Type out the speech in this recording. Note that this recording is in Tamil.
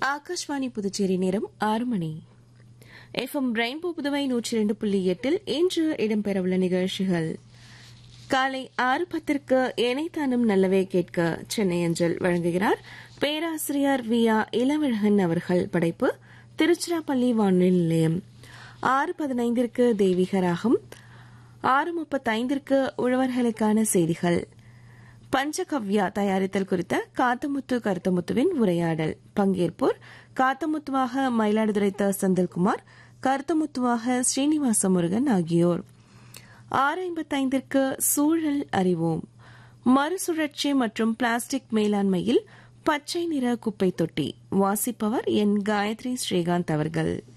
ஆகாஷ்வாணி புதுச்சேரி நேரம் ஆறு மணி எஃப்எம் ரெயின்போ புதுவை நூற்றி இரண்டு புள்ளி எட்டில் இன்று இடம்பெறவுள்ள நிகழ்ச்சிகள் காலை ஆறு பத்திற்கு இணைத்தானும் நல்லவே கேட்க சென்னை அஞ்சல் வழங்குகிறார் பேராசிரியர் வி ஆ இளவழகன் அவர்கள் படைப்பு திருச்சிராப்பள்ளி வானொலி நிலையம் ஆறு பதினைந்திற்கு தெய்வீக ராகம் ஆறு முப்பத்தைந்திற்கு உழவர்களுக்கான செய்திகள் பஞ்சகவ்யா தயாரித்தல் குறித்த காத்தமுத்து கருத்தமுத்துவின் உரையாடல் பங்கேற்போர் காத்தமுத்துவாக மயிலாடுதுறை த செந்தில்குமார் கருத்தமுத்துவாக ஸ்ரீனிவாச முருகன் ஆகியோர் ஆறு ஐம்பத்தைந்திற்கு சூழல் அறிவோம் மறுசுழற்சி மற்றும் பிளாஸ்டிக் மேலாண்மையில் பச்சை நிற குப்பை தொட்டி வாசிப்பவர் என் காயத்ரி ஸ்ரீகாந்த் அவர்கள்